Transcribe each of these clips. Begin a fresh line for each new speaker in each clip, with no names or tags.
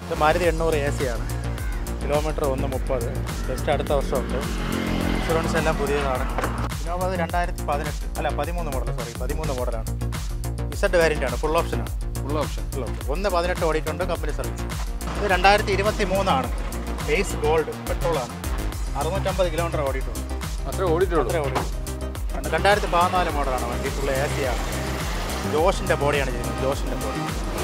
ഇത് മാരുതി എണ്ണൂറ് A C ആണ് കിലോമീറ്റർ ഒന്ന് മുപ്പത് ജസ്റ്റ് അടുത്ത വർഷമുണ്ട് ഇൻഷുറൻസ് എല്ലാം പുതിയതാണ് ഇന്നോവ അത് രണ്ടായിരത്തി പതിനെട്ട് അല്ല പതിമൂന്ന് മോഡൽ സോറി പതിമൂന്ന് മോഡലാണ് ഇസഡ് വേരിയൻ്റ് ആണ് ഫുൾ ഓപ്ഷനാണ്
ഫുൾ ഓപ്ഷൻ
ഫുൾ ഓപ്ഷൻ ഒന്ന് പതിനെട്ട് ഓടിയിട്ടുണ്ട് കമ്പനി സർവീസ് ഇത് രണ്ടായിരത്തി ഇരുപത്തി മൂന്നാണ് ബേസ് ഗോൾഡ് പെട്രോളാണ് അറുന്നൂറ്റമ്പത് കിലോമീറ്റർ ഓടിയിട്ടുണ്ട്
അത്ര ഓടിയിട്ടുള്ളൂ
അത്രേ ഓടി രണ്ടായിരത്തി പതിനാല് മോഡലാണ് വണ്ടി ഫുൾ എ സി ആണ് ജോഷിൻ്റെ ബോഡിയാണ് ചെയ്യുന്നത് ജോഷിൻ്റെ ബോഡി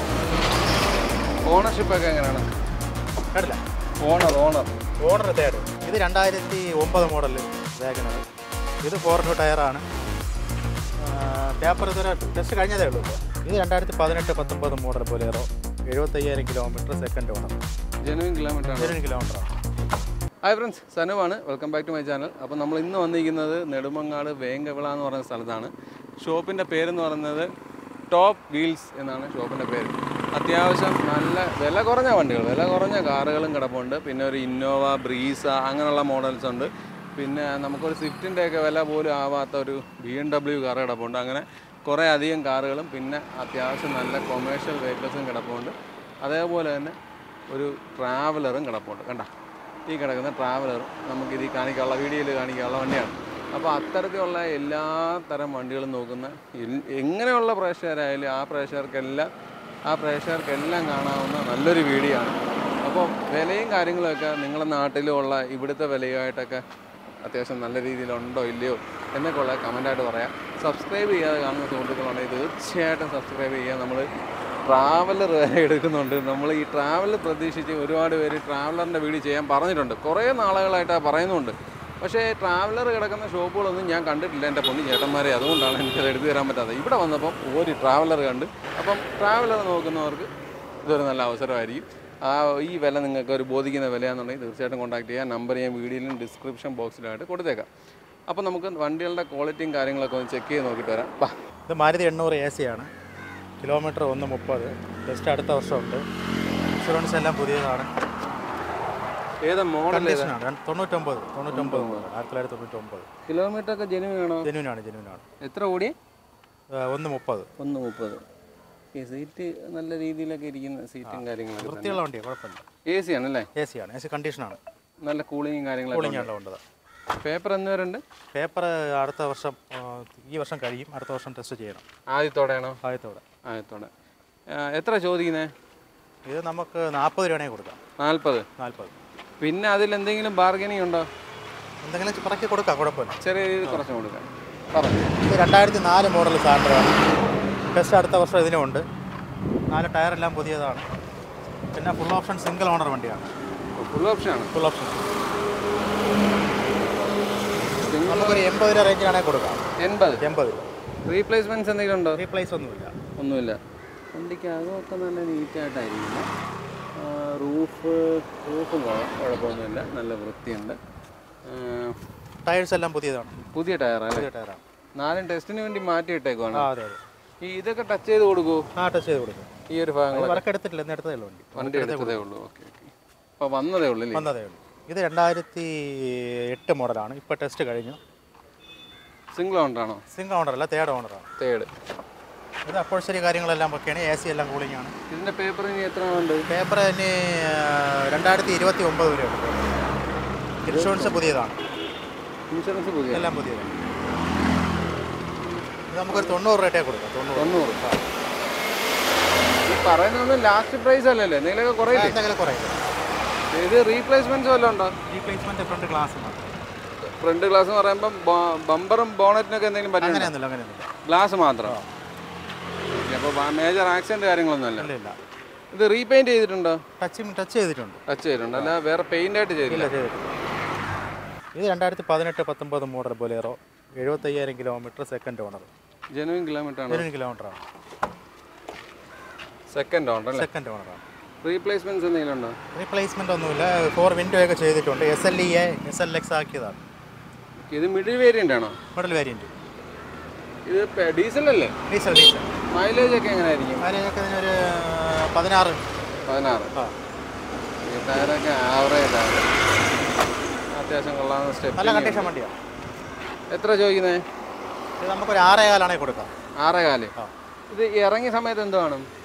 ഓണർഷിപ്പ് ഒക്കെ എങ്ങനെയാണ്
കേട്ടില്ല
ഓണർ ഓണർ
ഓണർ തേർഡ് ഇത് രണ്ടായിരത്തി ഒമ്പത് മോഡൽ വാഗനർ ഇത് ഫോർ ടു ടയറാണ് പേപ്പർ ഇതുവരെ ടെസ്റ്റ് കഴിഞ്ഞതേ ഉള്ളൂ ഇപ്പോൾ ഇത് രണ്ടായിരത്തി പതിനെട്ട് പത്തൊമ്പത് മോഡൽ ബൊലേറോ എഴുപത്തയ്യായിരം kilometre second owner
genuine kilometre ആണ്
ഇരുപത് കിലോമീറ്ററാണ്
ഹായ് ഫ്രണ്ട്സ് സനുവാണ് welcome back to my channel അപ്പോൾ നമ്മൾ ഇന്ന് വന്നിരിക്കുന്നത് നെടുമങ്ങാട് വേങ്കവിള എന്ന് പറയുന്ന സ്ഥലത്താണ് ഷോപ്പിൻ്റെ പേരെന്ന് പറയുന്നത് ടോപ്പ് വീൽസ് എന്നാണ് ഷോപ്പിൻ്റെ പേര് അത്യാവശ്യം നല്ല വില കുറഞ്ഞ വണ്ടികൾ വില കുറഞ്ഞ കാറുകളും കിടപ്പുണ്ട് പിന്നെ ഒരു ഇന്നോവ ബ്രീസ അങ്ങനെയുള്ള മോഡൽസ് ഉണ്ട് പിന്നെ നമുക്കൊരു സ്വിഫ്റ്റിൻ്റെ ഒക്കെ വില പോലും ആവാത്ത ഒരു ബി എം ഡബ്ല്യു കാർ കിടപ്പുണ്ട് അങ്ങനെ കുറേ അധികം കാറുകളും പിന്നെ അത്യാവശ്യം നല്ല കൊമേഴ്ഷ്യൽ വെഹിക്കിൾസും കിടപ്പുണ്ട് അതേപോലെ തന്നെ ഒരു ട്രാവലറും കിടപ്പുണ്ട് കണ്ട ഈ കിടക്കുന്ന ട്രാവലറും നമുക്ക് ഇത് കാണിക്കാനുള്ള വീഡിയോയിൽ കാണിക്കാനുള്ള വണ്ടിയാണ് അപ്പോൾ അത്തരത്തിലുള്ള എല്ലാ തരം വണ്ടികളും നോക്കുന്ന എൽ- എങ്ങനെയുള്ള പ്രേക്ഷകരായാലും ആ പ്രേക്ഷകർക്കെല്ലാം ആ പ്രേക്ഷകർക്കെല്ലാം കാണാവുന്ന നല്ലൊരു വീഡിയോ ആണ് അപ്പോൾ വിലയും കാര്യങ്ങളൊക്കെ നിങ്ങളുടെ നാട്ടിലുള്ള ഇവിടുത്തെ വിലയുമായിട്ടൊക്കെ അത്യാവശ്യം നല്ല രീതിയിലുണ്ടോ ഇല്ലയോ എന്നൊക്കെയുള്ള കമൻറ്റായിട്ട് പറയാം സബ്സ്ക്രൈബ് ചെയ്യാതെ കാണുന്ന സുഹൃത്തുക്കളുണ്ടെങ്കിൽ തീർച്ചയായിട്ടും സബ്സ്ക്രൈബ് ചെയ്യുക നമ്മൾ ട്രാവലർ വരെ എടുക്കുന്നുണ്ട് നമ്മൾ ഈ ട്രാവലർ പ്രതീക്ഷിച്ച് ഒരുപാട് പേര് ട്രാവലറിൻ്റെ വീഡിയോ ചെയ്യാൻ പറഞ്ഞിട്ടുണ്ട് കുറേ നാളുകളായിട്ട് പറയുന്നുണ്ട് പക്ഷേ ട്രാവലർ കിടക്കുന്ന ഷോപ്പുകളൊന്നും ഞാൻ കണ്ടിട്ടില്ല എൻ്റെ പൊന്നി ചേട്ടന്മാരെ അതുകൊണ്ടാണ് എനിക്കത് എടുത്തു തരാൻ പറ്റാത്തത് ഇവിടെ വന്നപ്പം ഒരു ട്രാവലർ കണ്ട് അപ്പം ട്രാവലർ നോക്കുന്നവർക്ക് ഇതൊരു നല്ല അവസരമായിരിക്കും ആ ഈ വില നിങ്ങൾക്ക് ഒരു ബോധിക്കുന്ന വിലയാണെന്നുണ്ടെങ്കിൽ തീർച്ചയായിട്ടും കോൺടാക്ട് ചെയ്യാം നമ്പർ ഞാൻ വീഡിയോയിലും ഡിസ്ക്രിപ്ഷൻ ബോക്സിലായിട്ട് കൊടുത്തേക്കാം അപ്പോൾ നമുക്ക് വണ്ടികളുടെ ക്വാളിറ്റിയും കാര്യങ്ങളൊക്കെ ഒന്ന് ചെക്ക് ചെയ്ത് നോക്കിയിട്ട് വരാം വാ
ഇത് മാരുതി എണ്ണൂറ് എ സി ആണ് കിലോമീറ്റർ ഒന്ന് മുപ്പത് ജസ്റ്റ് അടുത്ത വർഷമുണ്ട് ഇൻഷുറൻസ് എല്ലാം പുതിയതാണ്
ഏതാ മോഡൽ ഏതാ
കണ്ടീഷനാണ് രണ്ട് തൊണ്ണൂറ്റൊമ്പത് തൊണ്ണൂറ്റൊമ്പത് മുതൽ ആയിരത്തി തൊള്ളായിരത്തി തൊണ്ണൂറ്റൊമ്പത്
കിലോമീറ്റർ ഒക്കെ ജെനുവിൻ ആണോ
ജെന്യൂനാണ് ജെന്യൂനാണ്
എത്ര ഓടി
ഒന്ന് മുപ്പത്
ഒന്ന് മുപ്പത് ഈ സീറ്റ് നല്ല രീതിയിലൊക്കെ ഇരിക്കുന്ന സീറ്റും കാര്യങ്ങളൊക്കെ
വൃത്തിയുള്ള വണ്ടിയാണ് കുഴപ്പമില്ല
എ സി ആണല്ലേ
എ സി ആണ് എ സി കണ്ടീഷനാണ്
നല്ല കൂളിങ്ങും കാര്യങ്ങളൊക്കെ
കൂളിംഗ് ഉള്ള ഉണ്ട്
പേപ്പർ എന്ന് വരുന്നുണ്ട്
പേപ്പർ അടുത്ത വർഷം ആ, ഈ വർഷം കഴിയും അടുത്ത വർഷം ടെസ്റ്റ് ചെയ്യണം
ആദ്യത്തോടെയാണോ
ആദ്യത്തോടെ
ആദ്യത്തോടെ ആ, എത്ര ചോദിക്കുന്നത്
ഇത് നമുക്ക് നാൽപ്പത് രൂപയാണെങ്കിൽ കൊടുക്കാം
നാൽപ്പത്
നാൽപ്പത്
പിന്നെ അതിൽ എന്തെങ്കിലും ബാർഗനിങ് ഉണ്ടോ
എന്തെങ്കിലും പറക്കി കൊടുക്കാം കുഴപ്പമില്ല
ചെറിയ രീതിയിൽ കുറച്ച് കൊടുക്കാം പറഞ്ഞു
ഇത് രണ്ടായിരത്തി നാല് മോഡൽ സാൻഡ്രയാണ് ടെസ്റ്റ് അടുത്ത വർഷം ഇതിനുമുണ്ട് നാല് ടയറെല്ലാം പുതിയതാണ് പിന്നെ ഫുൾ ഓപ്ഷൻ സിംഗിൾ ഓണർ വണ്ടിയാണ്
ഫുൾ ഓപ്ഷൻ ആണ്
ഫുൾ ഓപ്ഷൻ നമുക്കൊരു എൺപത് രൂപ റേഞ്ചിലാണെങ്കിൽ കൊടുക്കാം
എൺപത്
എൺപത് രൂപ
റീപ്ലേസ്മെന്റ്സ് എന്തെങ്കിലും ഉണ്ടോ
റീപ്ലേസ് ഒന്നുമില്ല
ഒന്നുമില്ല വണ്ടിക്ക് അകമൊക്കെ നല്ല നീറ്റായിട്ടായിരിക്കും റൂഫ് റൂഫും കുഴപ്പമൊന്നുമില്ല നല്ല വൃത്തിയുണ്ട് ആ,
ടയേഴ്സ് എല്ലാം പുതിയതാണ്
പുതിയ ടയറാണ്
പുതിയ ടയറാണ്
നാലും ടെസ്റ്റിന് വേണ്ടി മാറ്റിയിട്ടേക്കുവാണ്
ആ അതെ അതെ
ഈ ഇതൊക്കെ ടച്ച് ചെയ്ത് കൊടുക്കൂ
ആ ടെസ്റ്റ് ചെയ്ത് കൊടുക്കും
ഈ ഒരു ഭാഗങ്ങൾ
വർക്ക് എടുത്തിട്ടില്ല ഇന്ന് എടുത്തതേ ഉള്ളൂ വണ്ടി
വണ്ടി എടുത്തതേ ഉള്ളൂ ഓക്കെ ഓക്കെ അപ്പോൾ വന്നതേ ഉള്ളൂ അല്ലേ
വന്നതേ ഉള്ളൂ ഇത് രണ്ടായിരത്തി എട്ട് മോഡലാണ് ഇപ്പോൾ ടെസ്റ്റ് കഴിഞ്ഞു
സിംഗിൾ ഓണറാണോ
സിംഗിൾ ഓണറല്ല തേർഡ് ഓണറാണ്
തേർഡ്
ഇത് അപ്പോൾ ശരി കാര്യങ്ങളെല്ലാം ഒക്കെയാണ് എ സി എല്ലാം കൂളിംഗ് ആണ്
ഇതിൻ്റെ പേപ്പർ ഇനി എത്ര ഉണ്ട്
പേപ്പർ ഇനി രണ്ടായിരത്തി ഇരുപത്തി ഒമ്പത് വരെയുണ്ട് ഇൻഷുറൻസ് പുതിയതാണ്
ഇൻഷുറൻസ് പുതിയ
എല്ലാം പുതിയതാണ് ഇത് നമുക്കൊരു തൊണ്ണൂറ് രൂപയ്ക്കേ കൊടുക്കാം തൊണ്ണൂറ്
തൊണ്ണൂറ് ഈ പറയുന്നതൊന്നും ലാസ്റ്റ് പ്രൈസ് അല്ലല്ലേ എന്തെങ്കിലുമൊക്കെ കുറയില്ലേ
എന്തെങ്കിലും കുറയും
ഇത് റീപ്ലേസ്മെന്റ്സ് വല്ലതും ഉണ്ടോ
റീപ്ലേസ്മെൻറ്റ് ഫ്രണ്ട് ഗ്ലാസ് മാത്രം
ഫ്രണ്ട് ഗ്ലാസ് എന്ന് പറയുമ്പോൾ ബമ്പറും ബോണറ്റിനൊക്കെ എന്തെങ്കിലും പറ്റും
അങ്ങനെയൊന്നുമില്ല അങ്ങനെയൊന്നുമില്ല
ഗ്ലാസ് മാത്രം അപ്പോൾ മേജർ ആക്സിഡന്റ് കാര്യങ്ങളൊന്നും അല്ല
ഇല്ല ഇല്ല
ഇത് റീപെയിന്റ് ചെയ്തിട്ടുണ്ടോ
ടച്ച് ടച്ച് ചെയ്തിട്ടുണ്ട്
ടച്ച് ചെയ്തിട്ടുണ്ട് അല്ല വേറെ പെയിന്റ് ആയിട്ട് ചെയ്തില്ല
ഇല്ല ചെയ്തിട്ടില്ല ഇത് രണ്ടായിരത്തി പതിനെട്ട് പത്തൊമ്പത് മോഡൽ ബൊലേറോ എഴുപത്തയ്യായിരം kilometre second owner
genuine kilometre ആണ്
ഇരുപത് കിലോമീറ്ററാണ്
സെക്കൻഡ് ഓണർ അല്ലേ
സെക്കൻഡ് ഓണറാണ്
റീപ്ലേസ്മെന്റ്സ് എന്തെങ്കിലും ഉണ്ടോ
റീപ്ലേസ്മെൻ്റ് ഒന്നുമില്ല ഫോർ വിൻഡോ ഒക്കെ ചെയ്തിട്ടുണ്ട് S L E A S L X ആക്കിയതാണ്
ഇത് മിഡിൽ വേരിയന്റ് ആണോ
മോഡൽ വേരിയൻറ്റ്
ഇത് ഡീസൽ അല്ലേ
ഡീസൽ ഡീസൽ
മൈലേജ് ഒക്കെ എങ്ങനെയായിരിക്കും
അതിനൊക്കെ ഇതിനൊരു പതിനാറ്
പതിനാറ്
ആ
ഈ ടയറൊക്കെ ആവറേജ് ആണ് അത്യാവശ്യം കൊള്ളാവുന്ന
നല്ല
സ്റ്റെപ്പ്
കണ്ടീഷൻ വണ്ടിയാണ്
എത്ര ചോദിക്കുന്നത്
ഇത് നമുക്കൊരു ആറേ കാലാണെങ്കിൽ കൊടുക്കാം
ആറേ കാല്
ആ
ഇത് ഇറങ്ങിയ സമയത്ത് എന്ത് കാണും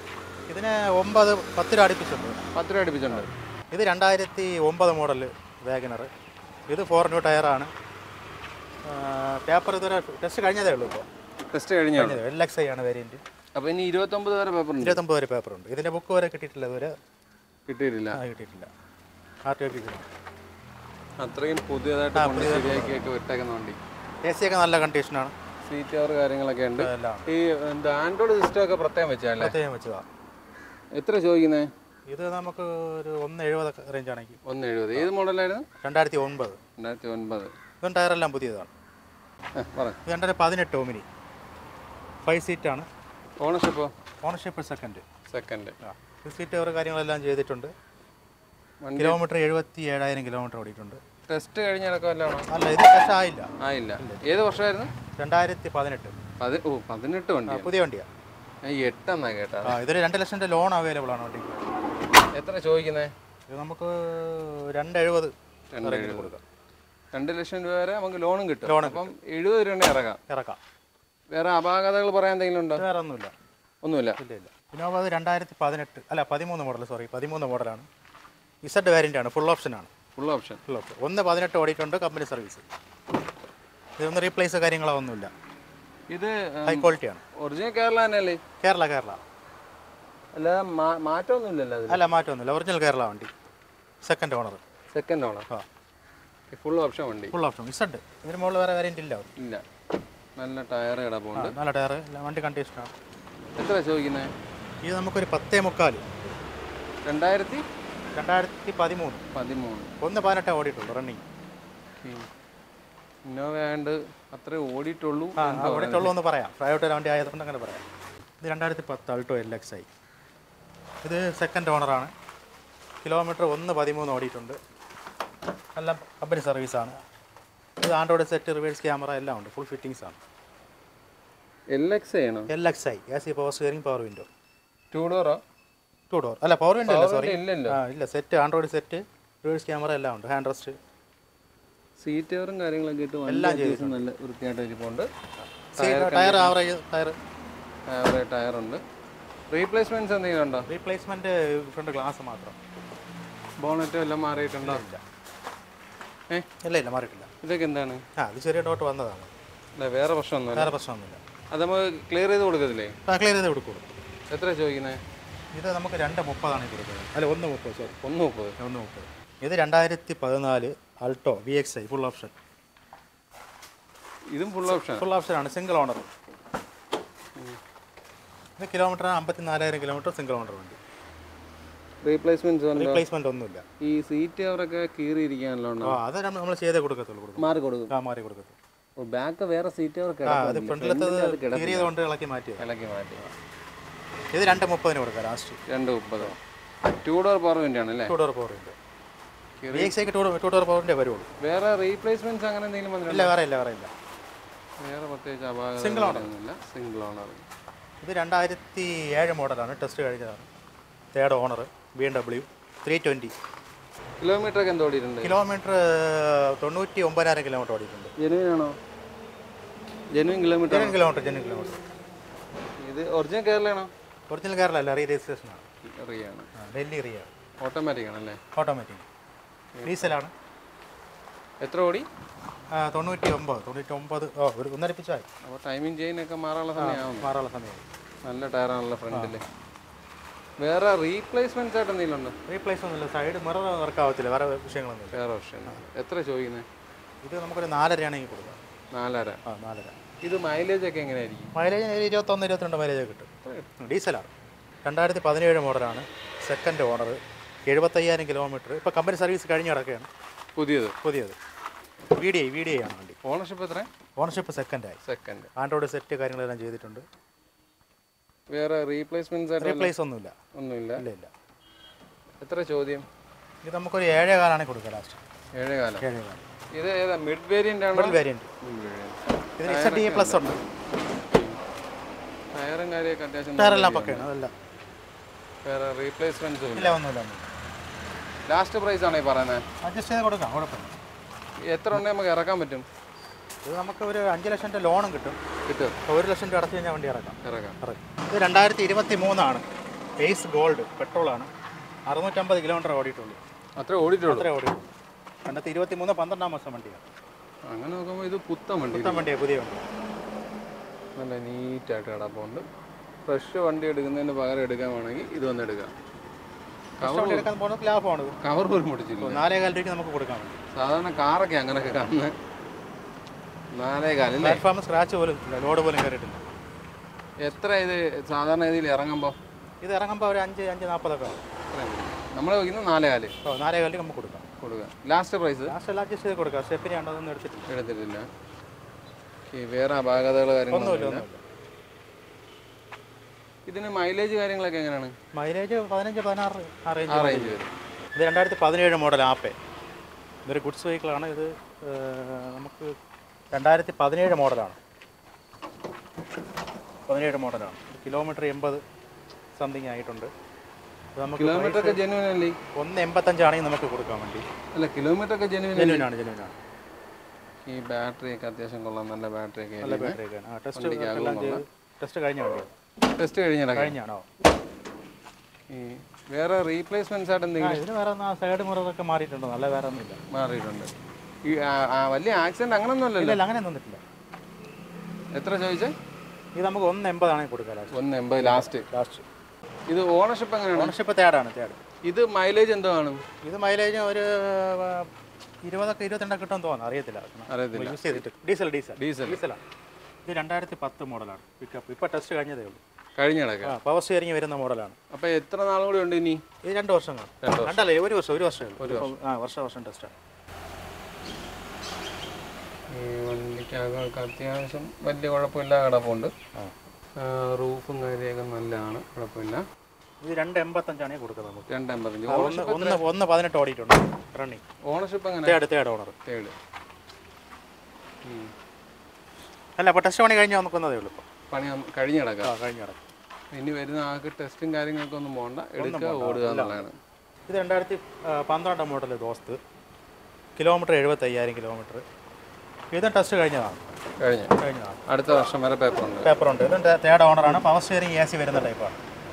ഇതിന് ഒമ്പത് പത്ത് രൂപ അടുപ്പിച്ചുണ്ട്
പത്ത് രൂപ അടുപ്പിച്ചുണ്ട്
ഇത് രണ്ടായിരത്തി ഒമ്പത് മോഡൽ വാഗനർ ഇത് ഫോർ ന്യൂ ടയറാണ് പേപ്പർ ഇതുവരെ ടെസ്റ്റ് കഴിഞ്ഞതേ ഉള്ളൂ ഇപ്പോൾ
ടെസ്റ്റ് കഴിഞ്ഞാണ്
കഴിഞ്ഞത് എൽ എക്സ് ഐ ആണ് വേരിയൻറ്റ്
അപ്പോൾ ഇനി ഇരുപത്തൊമ്പത് വരെ പേപ്പർ ഉണ്ട്
ഇരുപത്തൊമ്പത് വരെ പേപ്പറുണ്ട് ഇതിൻ്റെ ബുക്ക് വരെ കിട്ടിയിട്ടില്ല ഇതുവരെ
കിട്ടിയിട്ടില്ല
ആ കിട്ടിയിട്ടില്ല ആർ ടി ഓഫീസിൽ
അത്രയും പുതിയതായിട്ട് കൊണ്ട് ശരിയാക്കിയൊക്കെ വിട്ടേക്കുന്ന വണ്ടി
എ സി ഒക്കെ നല്ല കണ്ടീഷനാണ്
സീറ്റ് കവർ കാര്യങ്ങളൊക്കെ ഉണ്ട്
എല്ലാം ഉണ്ട്
ഈ എന്താ ആൻഡ്രോയിഡ് സിസ്റ്റം ഒക്കെ പ്രത്യേകം വെച്ചാലേ
പ്രത്യേകം വെച്ചതാ
എത്ര ചോദിക്കുന്നത്
ഇത് നമുക്ക് ഒരു ഒന്ന് എഴുപത് റേഞ്ച് ആണെങ്കിൽ
ഒന്ന് എഴുപത് ഏത് മോഡലായിരുന്നു
രണ്ടായിരത്തി ഒൻപത്
രണ്ടായിരത്തി ഒൻപത്
ഇതും ടയറെല്ലാം പുതിയതാണ്
പറ
ഇത് രണ്ടായിരത്തി പതിനെട്ട് ഒമിനി ഫൈവ് സീറ്റാണ്
ഓണർഷിപ്പോ
ഓണർഷിപ്പ് സെക്കൻഡ്
സെക്കൻഡ്
ആ സീറ്റ് കവർ കാര്യങ്ങളെല്ലാം ചെയ്തിട്ടുണ്ട്
വണ്ടി
കിലോമീറ്റർ എഴുപത്തി ഏഴായിരം കിലോമീറ്റർ ഓടിയിട്ടുണ്ട്
ടെസ്റ്റ് കഴിഞ്ഞാലൊക്കെ വല്ലതാണോ
അല്ല ഇത് പക്ഷേ ആയില്ല
ആയില്ല ഏത് വർഷമായിരുന്നു
രണ്ടായിരത്തി പതിനെട്ട്
പതി ഓ പതിനെട്ട് വണ്ടി
പുതിയ വണ്ടിയാണ്
എട്ടെന്നാ കേട്ടാ
ആ ഇതൊരു രണ്ട് ലക്ഷത്തിൻ്റെ ലോൺ അവൈലബിൾ ആണ് വണ്ടിക്ക്
എത്ര ചോദിക്കുന്നേ
ഇത് നമുക്ക് രണ്ട് എഴുപത്
രണ്ട് എഴുപത് രണ്ട് ലക്ഷം രൂപ വരെ നമുക്ക് ലോണും കിട്ടും
ലോൺ
അപ്പം എഴുപത് രൂപ ഇറക്കാം
ഇറക്കാം
വേറെ അപാകതകൾ പറയാൻ എന്തെങ്കിലും ഉണ്ടോ
ഇത് വേറെ ഒന്നുമില്ല
ഒന്നുമില്ല
ഇല്ല ഇല്ല ഇന്നോവ അത് രണ്ടായിരത്തി പതിനെട്ട് അല്ല പതിമൂന്ന് മോഡൽ സോറി പതിമൂന്ന് മോഡലാണ് ഇസഡ് വേരിയൻ്റ് ആണ് ഫുൾ ഓപ്ഷനാണ്
ഫുൾ ഓപ്ഷൻ
ഫുൾ ഓപ്ഷൻ ഒന്ന് പതിനെട്ട് ഓടിയിട്ടുണ്ട് കമ്പനി സർവീസ് ഇതൊന്നും റീപ്ലേസ് കാര്യങ്ങളോ ഒന്നുമില്ല
ഇത്
ഹൈ ക്വാളിറ്റിയാണ്
ഒറിജിനൽ കേരള തന്നെയല്ലേ
കേരള കേരള
അല്ലാതെ മാ- മാറ്റമൊന്നുമില്ലല്ലോ അതിൽ
അല്ല മാറ്റമൊന്നുമില്ല ഒറിജിനൽ കേരള വണ്ടി സെക്കൻഡ് ഓണർ
സെക്കൻഡ് ഓണർ
ആ
ഫുൾ ഓപ്ഷൻ വണ്ടി
ഫുൾ ഓപ്ഷൻ ഇസഡ് ഇതിന് മുകളിൽ വേറെ വേരിയൻ്റ് ഇല്ല
ഇല്ല നല്ല ടയർ
ആ,
കിടപ്പുണ്ട്
നല്ല ടയർ വണ്ടി കണ്ടീഷനാണ്
എത്ര ചോദിക്കുന്നത്
ഇത് നമുക്കൊരു പത്തേ മുക്കാൽ
രണ്ടായിരത്തി
രണ്ടായിരത്തി പതിമൂന്ന്
പതിമൂന്ന്
ഒന്ന് പതിനെട്ടേ ഓടിയിട്ടുള്ളൂ റണ്ണിങ്
ഇന്നോവ ആയതുകൊണ്ട് അത്രേ ഓടിയിട്ടുള്ളൂ
ആ ഓടിയിട്ടുള്ളൂ എന്ന് പറയാം പ്രൈവറ്റ് വണ്ടി ആയതുകൊണ്ട് അങ്ങനെ പറയാം ഇത് രണ്ടായിരത്തി പത്ത് അൾട്ടോ എൽ എക്സ് ഐ ഇത് സെക്കൻഡ് ഓണറാണ് കിലോമീറ്റർ ഒന്ന് പതിമൂന്ന് ഓടിയിട്ടുണ്ട് എല്ലാം കമ്പനി സർവീസാണ് ഇത് ആൻഡ്രോയിഡ് സെറ്റ് റിവേഴ്സ് ക്യാമറ എല്ലാം ഉണ്ട് ഫുൾ ഫിറ്റിങ്സ് ആണ്
എൽ എക്സ് ചെയ്യണം
L X I A C power steering power window
two ഡോറോ
ടു ഡോർ അല്ല പവർ വിൻഡോ അല്ല സോറി
ഇല്ലല്ലോ
ആ ഇല്ല set Android set reverse camera എല്ലാം ഉണ്ട് ഹാൻഡ് റെസ്റ്റ്
സീറ്റ് കവറും കാര്യങ്ങളൊക്കെ ഇട്ട് വണ്ടി
എല്ലാം
അത്യാവശ്യം നല്ല വൃത്തിയായിട്ട് ഇരിപ്പുണ്ട്
ടയർ ആവറേജ് ടയർ
വേറെ ടയറുണ്ട് റീപ്ലേസ്മെന്റ്സ് എന്തെങ്കിലും ഉണ്ടോ
റീപ്ലേസ്മെൻറ്റ് ഫ്രണ്ട് ഗ്ലാസ് മാത്രം
ബോണറ്റ് എല്ലാം മാറിയിട്ടുണ്ടോ ഏ
ഇല്ല ഇല്ല മാറിയിട്ടില്ല
ഇതൊക്കെ എന്താണ്
ആ അത് ചെറിയ ഡോട്ട് വന്നതാണ്
അല്ല വേറെ പ്രശ്നമൊന്നുമില്ല
വേറെ പ്രശ്നമൊന്നുമില്ല
അത് നമുക്ക് ക്ലിയർ ചെയ്ത് കൊടുക്കത്തില്ലേ
ആ ക്ലിയർ ചെയ്ത് കൊടുക്കുള്ളൂ
എത്ര ചോദിക്കുന്നത്
ഇത് നമുക്ക് രണ്ട് മുപ്പതാണ് ഈ കൊടുക്കുന്നത് അല്ല ഒന്ന് മുപ്പത് സോറി
ഒന്ന് മുപ്പത്
ഒന്ന് മുപ്പത് ഇത് രണ്ടായിരത്തി പതിനാല് Alto V X I full option
ഇതും ഫുൾ ഓപ്ഷൻ
ഫുൾ ഓപ്ഷനാണ് സിംഗിൾ ഓണർ ഇത് കിലോമീറ്റർ അമ്പത്തി നാലായിരം കിലോമീറ്റർ സിംഗിൾ ഓണർ വണ്ടി
റീപ്ലേസ്മെന്റ്സ് ഉണ്ടോ
റീപ്ലേസ്മെൻ്റ് ഒന്നുമില്ല
ഈ സീറ്റ് കവറൊക്കെ കീറിയിരിക്കാനല്ലോ ഉണ്ടോ
ആ അത് നമ്മൾ ചെയ്തേ കൊടുക്കത്തുള്ളൂ കൊടുക്കും
മാറി കൊടുക്കും
ആ മാറി കൊടുക്കത്തുള്ളൂ
ബാക്ക് വേറെ സീറ്റ് കവർ
ആ അത് ഫ്രണ്ടിലത്തത് കീറിയത് കൊണ്ട് ഇളക്കി മാറ്റിയത്
ഇളക്കി മാറ്റി
ഇത് രണ്ട് മുപ്പതിന് കൊടുക്കാം ലാസ്റ്റ്
രണ്ട് മുപ്പത് ടൂ ഡോർ പവർ വിൻഡ് ആണ് അല്ലേ
ടു ഡോർ പവറിൻ്റെ വി എക്സ് ഐക്ക് ടു ടു ഡോർ പവറിൻ്റെ വരുള്ളൂ
വേറെ റീപ്ലേസ്മെന്റ്സ് അങ്ങനെ എന്തെങ്കിലും വന്നിട്ടുണ്ടോ
ഇല്ല വേറെ ഇല്ല വേറെ ഇല്ല
വേറെ പ്രത്യേകിച്ച് അപാകത
Single owner.
ഒന്നുമില്ല സിംഗിൾ ഓണർ
ഇത് രണ്ടായിരത്തി ഏഴ് മോഡലാണ് ടെസ്റ്റ് കഴിഞ്ഞതാണ് third owner B M W three twenty
kilometre ഒക്കെ എന്തോ ഓടിയിട്ടുണ്ട്
കിലോമീറ്റർ തൊണ്ണൂറ്റി ഒമ്പതിനായിരം കിലോമീറ്റർ ഓടിയിട്ടുണ്ട്
ജെനുവിൻ ആണോ genuine kilometre
genuine kilometre genuine kilometre
ഇത് ഒറിജിനൽ കേരളയാണോ
ഒറിജിനൽ കേരള അല്ല റീ രജിസ്ട്രേഷനാണ്
റിയാണ്
ഡൽഹി റിയ
ഓട്ടോമാറ്റിക് ആണല്ലേ
ഓട്ടോമാറ്റിക് ഡീസലാണ്
എത്ര ഓടി
ആ, തൊണ്ണൂറ്റി ഒമ്പത് തൊണ്ണൂറ്റി ഒമ്പത് ഓ ഒരു ഒന്നരപ്പിച്ചായി
അപ്പോൾ ടൈമിംഗ് ചെയിൻ ഒക്കെ മാറാനുള്ള സമയമാവും
മാറാനുള്ള സമയം
നല്ല ടയറാണല്ലോ ഫ്രണ്ടിൽ വേറെ റീപ്ലേസ്മെന്റ്സ് ആയിട്ട് എന്തെങ്കിലും ഉണ്ടോ
റീപ്ലേസ് ഒന്നുമില്ല സൈഡ് മിറർ വർക്ക് ആവത്തില്ല വേറെ വിഷയങ്ങളൊന്നുമില്ല
വേറെ ഓപ്ഷൻ എത്ര ചോദിക്കുന്നത്
ഇത് നമുക്കൊരു നാലരയാണെങ്കിൽ കൊടുക്കാം
നാലര
ആ നാലര
ഇത് മൈലേജ് ഒക്കെ എങ്ങനെയായിരിക്കും
മൈലേജ് ഒരു ഇരുപത്തൊന്ന് ഇരുപത്തിരണ്ട് മൈലേജ് കിട്ടും ഡീസലാണ് രണ്ടായിരത്തി പതിനേഴ് മോഡലാണ് സെക്കൻഡ് ഓണർ എഴുപത്തയ്യായിരം കിലോമീറ്റർ ഇപ്പോൾ കമ്പനി സർവീസ് കഴിഞ്ഞ് കിടക്കുകയാണ്
പുതിയത്
പുതിയത് V D I V D I ആണ് വണ്ടി
ഓണർഷിപ്പ് എത്ര
ഓണർഷിപ്പ് സെക്കൻഡായി
സെക്കൻഡ്
ആൻഡ്രോയിഡ് സെറ്റ് കാര്യങ്ങളെല്ലാം ചെയ്തിട്ടുണ്ട്
വേറെ റീപ്ലേസ്മെന്റ്സ് ആയിട്ട്
റീപ്ലേസ് ഒന്നുമില്ല
ഒന്നുമില്ല
ഇല്ല ഇല്ല
എത്ര ചോദ്യം
ഇത് നമുക്കൊരു ഏഴേ കാലാണെങ്കിൽ കൊടുക്കുക ലാസ്റ്റ്
ഏഴേ കാലം
ഏഴേ കാലം
ഇത് ഏതാ മിഡ് വേരിയന്റ് ആണോ
മിഡിൽ വേരിയൻറ്റ് ഇതിന് എക്സ് ഡി പ്ലസ് ഉണ്ട്
ടയറും കാര്യമൊക്കെ അത്യാവശ്യം
ടയറെല്ലാം പക്കയാണ് അതല്ല
വേറെ റീപ്ലേസ്മെന്റ്സും ഇല്ല
ഇല്ല ഒന്നുമില്ല ഒന്നുമില്ല
ലാസ്റ്റ് പ്രൈസ് ആണോ ഈ പറയുന്നത്
അഡ്ജസ്റ്റ് ചെയ്ത് കൊടുക്കാം കുഴപ്പമില്ല
എത്ര ഉണ്ടെങ്കിൽ നമുക്ക് ഇറക്കാൻ പറ്റും
ഇത് നമുക്ക് ഒരു അഞ്ച് ലക്ഷം രൂപ ലോണും കിട്ടും
കിട്ടും
അപ്പോൾ ഒരു ലക്ഷം രൂപ അടച്ചു കഴിഞ്ഞാൽ വണ്ടി ഇറക്കാം
ഇറക്കാം
ഇറക്കും ഇത് രണ്ടായിരത്തി ഇരുപത്തി മൂന്നാണ് ഏസ് ഗോൾഡ് പെട്രോളാണ് അറുന്നൂറ്റമ്പത് കിലോമീറ്റർ ഓടിയിട്ടുള്ളൂ
അത്ര ഓടിയിട്ടുള്ളൂ
അത്രേ ഓടിയിട്ടുള്ളൂ രണ്ടായിരത്തി ഇരുപത്തി മൂന്ന് പന്ത്രണ്ടാം മാസം വണ്ടിയാണ്
അങ്ങനെ നോക്കുമ്പോൾ ഇത് പുത്തൻ വണ്ടി
പുത്തൻ വണ്ടിയാണ് പുതിയ വണ്ടി
നല്ല നീറ്റായിട്ട് കിടപ്പുണ്ട് ഫ്രഷ് വണ്ടി എടുക്കുന്നതിന് പകരം എടുക്കാൻ വേണമെങ്കിൽ ഇത് വന്ന് എടുക്കാം
കസ്റ്റമർ വണ്ടി എടുക്കാൻ പോകുന്നത് ലാഭമാണ് ഇത്.
കവർ പോലും മുടിച്ചില്ല
നാലേകാൽ രൂപയ്ക്ക് നമുക്ക് കൊടുക്കാൻ വേണ്ടി
സാധാരണ കാറൊക്കെ അങ്ങനെയൊക്കെ കാണുന്നത് നാലേ കാലല്ലേ
പ്ലാറ്റ്ഫോമിൽ സ്ക്രാച്ച് പോലും ഇല്ല ലോഡ് പോലും കയറിയിട്ടില്ല
എത്ര ഇത് സാധാരണ ഇതിൽ ഇറങ്ങുമ്പോൾ
ഇത് ഇറങ്ങുമ്പോൾ ഒരു അഞ്ച് അഞ്ച് നാൽപ്പതൊക്കെ ആവും
നമ്മൾ വയ്ക്കുന്നത് നാലേ കാല്
ഓ നാലേകാൽ രൂപ നമുക്ക് കൊടുക്കാം
കൊടുക്കുക ലാസ്റ്റ് പ്രൈസ്
ലാസ്റ്റ് എല്ലാം അഡ്ജസ്റ്റ് ചെയ്ത് കൊടുക്കാം സ്റ്റെപ്പിന് രണ്ടതൊന്നും എടുത്തിട്ടില്ല
എടുത്തിട്ടില്ല ഈ വേറെ അപാകതകൾ കാര്യങ്ങളൊന്നും
ഒന്നുമില്ല
ഇല്ല
ഒന്നുമില്ല
ഇതിന് മൈലേജ് കാര്യങ്ങളൊക്കെ എങ്ങനെയാണ്
മൈലേജ് പതിനഞ്ച് പതിനാറ് ആ
ആ
റേഞ്ച്
റേഞ്ച് വരും
ഇത് രണ്ടായിരത്തി പതിനേഴ് മോഡൽ ആപ്പേ ഇതൊരു ഗുഡ്സ് വെഹിക്കിളാണ് ഇത് ഏർ, നമുക്ക് രണ്ടായിരത്തി പതിനേഴ് മോഡലാണ് പതിനേഴ് മോഡലാണ് കിലോമീറ്റർ എൺപത് സംതിങ് ആയിട്ടുണ്ട് ഇത് നമുക്ക്
കിലോമീറ്റർ ഒക്കെ ജെനുവൻ അല്ലേ
ഒന്ന് എൺപത്തഞ്ചാണെങ്കിൽ നമുക്ക് കൊടുക്കാൻ വേണ്ടി
അല്ല കിലോമീറ്റർ ഒക്കെ ജെനുവൻ അല്ലേ
ജെനുവിനാണ് ജെനുവിനാണ്
ഈ ബാറ്ററി ഒക്കെ അത്യാവശ്യം കൊള്ളാം നല്ല ബാറ്ററി ഒക്കെ
നല്ല ബാറ്ററി ഒക്കെയാണ് ആ ടെസ്റ്റ് എല്ലാം ചെയ്ത് ടെസ്റ്റ് കഴിഞ്ഞ വണ്ടിയാണ്
ടെസ്റ്റ് കഴിഞ്ഞിടക്കാം
കഴിഞ്ഞാണോ
ഈ വേറെ റീപ്ലേസ്മെന്റ്സ് ആയിട്ട്
ആ
എന്തെങ്കിലും
ഇതിന് വേറെ ഒന്നും സൈഡ് മുറൊക്കെ മാറിയിട്ടുണ്ട് നല്ല വേറെ ഒന്നുമില്ല
മാറിയിട്ടുണ്ട് ഈ ആ- ആ വലിയ ആക്സിഡന്റ് അങ്ങനൊന്നും അല്ലല്ലോ
ഇല്ല അങ്ങനെ തന്നിട്ടില്ല
എത്ര ചോദിച്ചേ
ഇത് നമുക്ക് ഒന്ന് എൺപതാണെങ്കിൽ കൊടുക്കാം ലാസ്റ്റ്
ഒന്ന് എൺപത് ലാസ്റ്റ്
ലാസ്റ്റ്
ഇത് ഓണർഷിപ്പ് എങ്ങനെയാണ്
ഓണർഷിപ്പ് തേർഡാണ് തേർഡ്
ഇത് മൈലേജ് എന്തോ ആണ്
ഇത് മൈലേജ് ഒരു ആ, ഇരുപതൊക്കെ ഇരുപത്തിരണ്ടൊക്കെ കിട്ടുമെന്ന് തോന്നുന്നു അറിയത്തില്ല
അറിയത്തില്ല
യൂസ് ചെയ്തിട്ട് ഡീസൽ ഡീസൽ
ഡീസൽ
ഡീസലാണ് ഇത് രണ്ടായിരത്തി പത്ത് മോഡലാണ് പിക്കപ്പ് ഇപ്പോൾ ടെസ്റ്റ് കഴിഞ്ഞതേ ഉള്ളൂ
കഴിഞ്ഞ കിടക്കാം
ആ പവർ സ്റ്റിയറിംഗ് വരുന്ന മോഡലാണ്
അപ്പൊ എത്ര നാളും കൂടി ഉണ്ട് ഇനി
ഇത് രണ്ട് വർഷം കാണും
രണ്ട്
രണ്ടല്ലേ ഒരു വർഷം ഒരു വർഷമേ ഉള്ളൂ ഇപ്പം, ആ വർഷം വർഷം ടെസ്റ്റാണ്
ഈ വണ്ടിക്കകമൊക്കെ അത്യാവശ്യം വലിയ കുഴപ്പമില്ല കിടപ്പുണ്ട്
ആ
റൂഫും കാര്യമൊക്കെ നല്ലതാണ് കുഴപ്പമില്ല
ഇത് രണ്ട് എൺപത്തഞ്ചാണെങ്കിൽ കൊടുക്കുന്നത് നമുക്ക്
രണ്ട് എൺപത്തഞ്ച്
ആ, ഒന്ന് ഒന്ന് ഒന്ന് പതിനെട്ട് ഓടിയിട്ടുണ്ട് റണ്ണിങ്
ഓണർഷിപ്പ് എങ്ങനെ
തേർഡ് തേർഡ് ഓണർ
തേർഡ്
അല്ല അപ്പോൾ ടെസ്റ്റ് പണി കഴിഞ്ഞാൽ നമുക്കൊന്നതേ ഉള്ളൂ ഇപ്പോൾ
പണി നം- കഴിഞ്ഞ് കിടക്കാം
ആ കഴിഞ്ഞ കിടക്കും
ഇനി വരുന്ന ആൾക്ക് ടെസ്റ്റും കാര്യങ്ങളൊക്കെ ഒന്നും പോകണ്ട എടുക്കുക ഓടുക എന്നുള്ളതാണ്
ഇത് രണ്ടായിരത്തി ആ, പന്ത്രണ്ട് മോഡൽ ദോസ്ത് കിലോമീറ്റർ എഴുപത്തയ്യായിരം കിലോമീറ്റർ ഇത് ടെസ്റ്റ് കഴിഞ്ഞതാണ്
കഴിഞ്ഞ്
കഴിഞ്ഞതാണ്
അടുത്ത വർഷം വരെ പേപ്പർ ഉണ്ട്
പേപ്പറുണ്ട് ഇത് തേർഡ് ഓണറാണ് പവർ സ്റ്റിയറിംഗ് എ സി വരുന്ന ടൈപ്പാണ്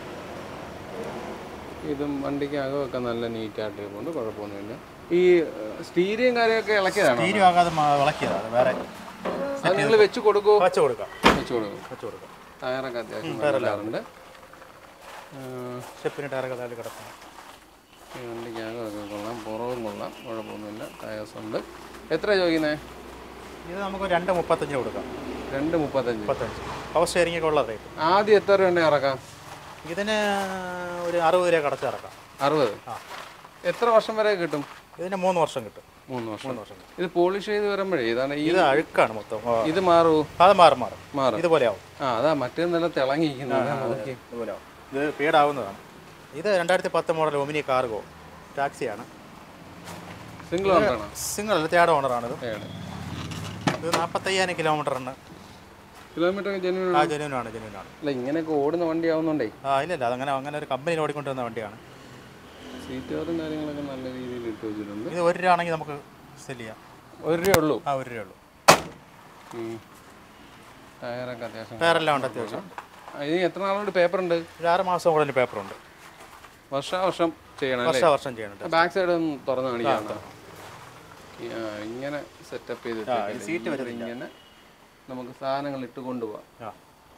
ഇതും വണ്ടിക്ക് അകമൊക്കെ നല്ല നീറ്റായിട്ട് പോകുന്നുണ്ട് കുഴപ്പമൊന്നുമില്ല ഈ സ്റ്റീരിയും കാര്യമൊക്കെ ഇളക്കിയതാണോ
തീരും ആകാതെ മ- വിളക്കിയതാണ് വേറെ
അത് നിങ്ങൾ വെച്ച് കൊടുക്കുമോ
വച്ച് കൊടുക്കാം
വെച്ച് കൊടുക്കും
വെച്ച് കൊടുക്കാം
ടയറൊക്കെ അത്യാവശ്യം നല്ലതാറുണ്ട്
സ്റ്റെപ്പിന് ടയറൊക്കെ താഴെ കിടക്കണം
ഈ വണ്ടിക്ക് അകമൊക്കെ കൊള്ളാം പുറവും കൊള്ളാം കുഴപ്പമൊന്നുമില്ല ടയേഴ്സ് ഉണ്ട് എത്ര ചോദിക്കുന്നത്
ഇത് നമുക്ക് രണ്ട് മുപ്പത്തഞ്ചിന് കൊടുക്കാം
രണ്ട് മുപ്പത്തഞ്ച്
മുപ്പത്തഞ്ച് പവർ സ്റ്റിയറിംഗ് ഒക്കെ ഉള്ള റേറ്റ്
ആദ്യം എത്ര രൂപ ഇറക്കാം
ഇതിന് ഒരു അറുപത് രൂപ കടച്ച് ഇറക്കാം
അറുപത്
ആ
എത്ര വർഷം വരെ കിട്ടും
ഇതിന് മൂന്ന് വർഷം കിട്ടും
മൂന്ന് വർഷം
മൂന്ന് വർഷം കിട്ടും
ഇത് പോളിഷ് ചെയ്ത് വരുമ്പോഴേ ഇതാണ് ഈ
ഇത് അഴുക്കാണ് മൊത്തം ആ,
ഇത് മാറൂ
അത് മാറും മാറും
മാറും
ഇതുപോലെ ആവും
ആ അതാ മറ്റേ നല്ല തിളങ്ങിയിരിക്കുന്നത് നോക്കി
ഇതുപോലെ ആവും ഇത് പീഡാവുന്നതാണ് ഇത് രണ്ടായിരത്തി പത്ത് മോഡൽ ഒമിനി കാർഗോ ടാക്സിയാണ്
സിംഗിൾ ഓണറാണോ
സിംഗിൾ അല്ല തേർഡ് ഓണറാണിത്
ഏഴ്
ഇത് നാൽപ്പത്തയ്യായിരം കിലോമീറ്ററിന്
കിലോമീറ്റർ ജെന്യൂൻ
ആ ജെന്യൂനാണ് ജെന്യൂനാണ്
അല്ല ഇങ്ങനെയൊക്കെ ഓടുന്ന വണ്ടി ആവുന്നുണ്ടേ
ആ ഇല്ല ഇല്ല അതങ്ങനെ അങ്ങനെ ഒരു കമ്പനിയിൽ ഓടിക്കൊണ്ടിരുന്ന വണ്ടിയാണ്
സീറ്റ് കവറും കാര്യങ്ങളൊക്കെ നല്ല രീതിയിൽ ഇട്ട് വെച്ചിട്ടുണ്ട്
ഇത് ഒരു രൂപ ആണെങ്കിൽ നമുക്ക് സെല് ചെയ്യാം
ഒരു രൂപ ഉള്ളൂ
ആ ഒരു രൂപ ഉള്ളൂ
ഉം. ടയറൊക്കെ അത്യാവശ്യം
ടയറെല്ലാം ഉണ്ട് അത്യാവശ്യം
ആ, ഇനി എത്ര നാളുകൊണ്ട് പേപ്പർ ഉണ്ട്
ഒരു ആറ് മാസം കൂടുതൽ പേപ്പറുണ്ട്
വർഷാവർഷം ചെയ്യണം അല്ലേ
വർഷം വർഷം ചെയ്യണുണ്ട്
ബാക്ക് സൈഡ് ഒന്ന് തുറന്ന് കാണിക്കാം ഇങ്ങനെ സെറ്റപ്പ് ചെയ്തിട്ട്
സീറ്റ്
ഇങ്ങനെ നമുക്ക് സാധനങ്ങൾ ഇട്ട് കൊണ്ടുപോകാം
ആ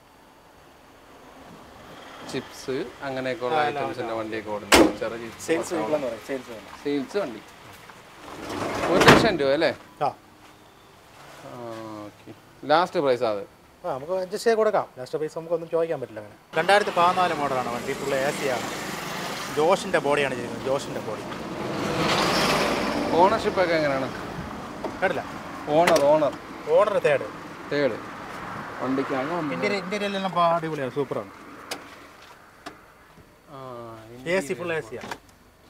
ചിപ്സ് അങ്ങനെയൊക്കെയുള്ള ഐറ്റംസിന്റെ വണ്ടിയൊക്കെ ഓടുന്നത് ചെറിയ ചിപ്സ്
സെയിൽസ് എന്ന് പറയും സെയിൽസ്
സെയിൽസ് വണ്ടി ഒരു ലക്ഷം രൂപ അല്ലേ
ആ
ഓക്കെ ലാസ്റ്റ് പ്രൈസ് അത്
ആ നമുക്ക് അഡ്ജസ്റ്റ് ചെയ്ത് കൊടുക്കാം ലാസ്റ്റ് പ്രൈസ് നമുക്കൊന്നും ചോദിക്കാൻ പറ്റില്ല അങ്ങനെ രണ്ടായിരത്തി പതിനാല് മോഡലാണ് വണ്ടി ഫുള്ള് എ സി ആണ് ജോഷിൻ്റെ ബോഡിയാണ് ചെയ്യുന്നത് ജോഷിൻ്റെ ബോഡി
ഓണർഷിപ്പ് ഒക്കെ എങ്ങനെയാണ്
കേട്ടില്ല
owner owner
owner third
third വണ്ടിക്ക് അകം
ഇന്ത്യയിൽ ഇന്ത്യയിലെല്ലാം അടിപൊളിയാണ് സൂപ്പറാണ്
ആ,
A C full A C ആണ്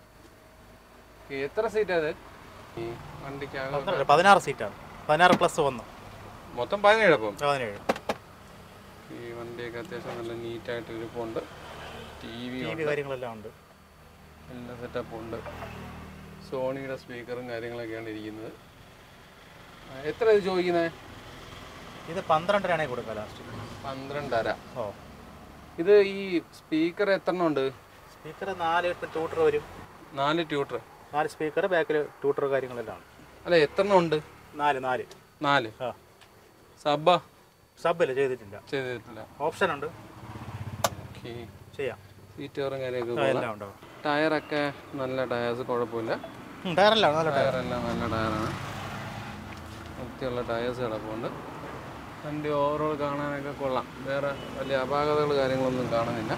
ഈ എത്ര സീറ്റ് അത് ഈ വണ്ടിക്ക് അകം
പന്ത്രണ്ട് പതിനാറ് സീറ്റാണ് പതിനാറ് പ്ലസ് ഒന്ന്
മൊത്തം പതിനേഴ് അപ്പം
പതിനേഴ്
ഈ വണ്ടിയൊക്കെ അത്യാവശ്യം നല്ല നീറ്റായിട്ട് ഇരിപ്പുണ്ട് ടി വി
ടി വി കാര്യങ്ങളെല്ലാം ഉണ്ട്
എല്ലാ സെറ്റപ്പും ഉണ്ട് സോണിയുടെ സ്പീക്കറും കാര്യങ്ങളൊക്കെയാണ് ഇരിക്കുന്നത് ആ, എത്ര ഇത് ചോദിക്കുന്നത്
ഇത് പന്ത്രണ്ടരാണെങ്കിൽ കൊടുക്കാം ലാസ്റ്റ്
പന്ത്രണ്ടര
ഓ
ഇത് ഈ സ്പീക്കർ എത്ര എണ്ണം ഉണ്ട്
സ്പീക്കർ നാല് ട്യൂട്ടർ വരും
നാല് ട്യൂട്ടർ
നാല് സ്പീക്കർ ബാക്കിൽ ട്യൂട്ടർ കാര്യങ്ങളെല്ലാം ആണ്
അല്ല എത്ര എണ്ണം ഉണ്ട്
നാല് നാല്
നാല്
ആ
സബ്ബ
സബ്ബില്ല ചെയ്തിട്ടില്ല
ചെയ്തിട്ടില്ല
ഓപ്ഷൻ ഉണ്ട്
ഓക്കെ
ചെയ്യാം
സീറ്റ് കവറും കാര്യമൊക്കെ
ആ,
പോലെ
എല്ലാം ഉണ്ടാവും
ടയറൊക്കെ നല്ല ടയേഴ്സ് കുഴപ്പമില്ല
ടയറല്ല നല്ല ടയർ
ടയറെല്ലാം നല്ല ടയറാണ് വൃത്തിയുള്ള ടയേഴ്സ് കിടപ്പുണ്ട് വണ്ടി ഓവറോൾ കാണാനൊക്കെ കൊള്ളാം വേറെ വലിയ അപാകതകൾ കാര്യങ്ങളൊന്നും കാണുന്നില്ല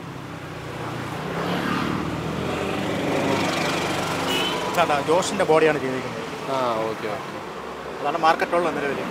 സാധാ ജോഷിൻ്റെ ബോഡിയാണ് ചെയ്തിരിക്കുന്നത്
ആ ഓക്കെ ഓക്കെ
അതാണ് മാർക്കറ്റുള്ള നിലവിൽ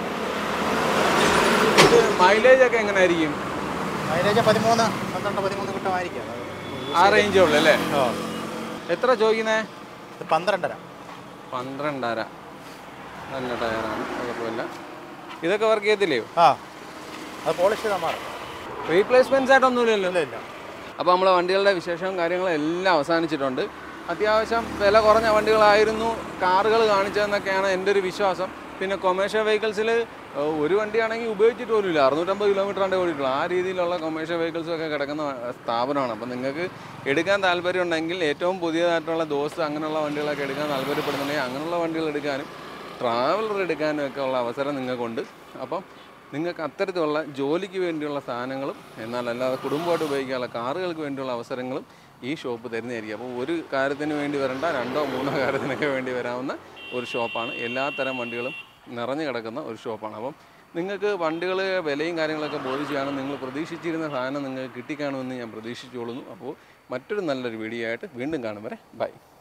ഇത് മൈലേജ് ഒക്കെ എങ്ങനെ ആയിരിക്കും
മൈലേജ് പതിമൂന്ന് പന്ത്രണ്ട് പതിമൂന്ന് കിട്ടുമായിരിക്കും
ആ റേഞ്ചേ ഉള്ളൂ അല്ലേ
ഓ
എത്ര ചോദിക്കുന്നേ
ഇത് പന്ത്രണ്ടര
പന്ത്രണ്ടര നല്ല ടയറാണ് കുഴപ്പമില്ല ഇതൊക്കെ വർക്ക് ചെയ്യത്തില്ലയോ
ആ അത് പോളിഷ് ചെയ്താൽ മാറും
റീപ്ലേസ്മെൻറ്റ്സ് ആയിട്ടൊന്നുമില്ലല്ലോ
ഇല്ല ഇല്ല
അപ്പോൾ നമ്മളെ വണ്ടികളുടെ വിശേഷവും കാര്യങ്ങളും എല്ലാം അവസാനിച്ചിട്ടുണ്ട് അത്യാവശ്യം വില കുറഞ്ഞ വണ്ടികളായിരുന്നു കാറുകൾ കാണിച്ചതെന്നൊക്കെയാണ് എൻ്റെ ഒരു വിശ്വാസം പിന്നെ കൊമേഴ്ഷ്യൽ വെഹിക്കിൾസിൽ ഒരു വണ്ടിയാണെങ്കിൽ ഉപയോഗിച്ചിട്ട് പോലും ഇല്ല അറുന്നൂറ്റമ്പത് കിലോമീറ്റർ ആണ്ടേ ഓടിയിട്ടുള്ളൂ ആ രീതിയിലുള്ള കൊമേഴ്ഷ്യൽ വെഹിക്കിൾസും ഒക്കെ കിടക്കുന്ന സ്ഥാപനമാണ് അപ്പോൾ നിങ്ങൾക്ക് എടുക്കാൻ താല്പര്യം ഉണ്ടെങ്കിൽ ഏറ്റവും പുതിയതായിട്ടുള്ള ദോസ് അങ്ങനെയുള്ള വണ്ടികളൊക്കെ എടുക്കാൻ താല്പര്യപ്പെടുന്നുണ്ടെങ്കിൽ അങ്ങനെയുള്ള വണ്ടികൾ എടുക്കാനും ട്രാവലർ എടുക്കാനും ഒക്കെ ഉള്ള അവസരം നിങ്ങൾക്കുണ്ട് അപ്പം നിങ്ങൾക്ക് അത്തരത്തിലുള്ള ജോലിക്ക് വേണ്ടിയുള്ള സാധനങ്ങളും എന്നാൽ അല്ലാതെ കുടുംബമായിട്ട് ഉപയോഗിക്കാനുള്ള കാറുകൾക്ക് വേണ്ടിയുള്ള അവസരങ്ങളും ഈ ഷോപ്പ് തരുന്നതായിരിക്കും അപ്പോൾ ഒരു കാര്യത്തിന് വേണ്ടി വരേണ്ട രണ്ടോ മൂന്നോ കാര്യത്തിനൊക്കെ വേണ്ടി വരാവുന്ന ഒരു ഷോപ്പാണ് എല്ലാത്തരം വണ്ടികളും നിറഞ്ഞു കിടക്കുന്ന ഒരു ഷോപ്പാണ് അപ്പം നിങ്ങൾക്ക് വണ്ടികൾ വിലയും കാര്യങ്ങളൊക്കെ ബോധിച്ചാണ് നിങ്ങൾ പ്രതീക്ഷിച്ചിരുന്ന സാധനം നിങ്ങൾക്ക് കിട്ടിക്കാണുമെന്ന് ഞാൻ പ്രതീക്ഷിച്ചോളുന്നു അപ്പോൾ മറ്റൊരു നല്ലൊരു വീഡിയോ ആയിട്ട് വീണ്ടും കാണും വരെ ബൈ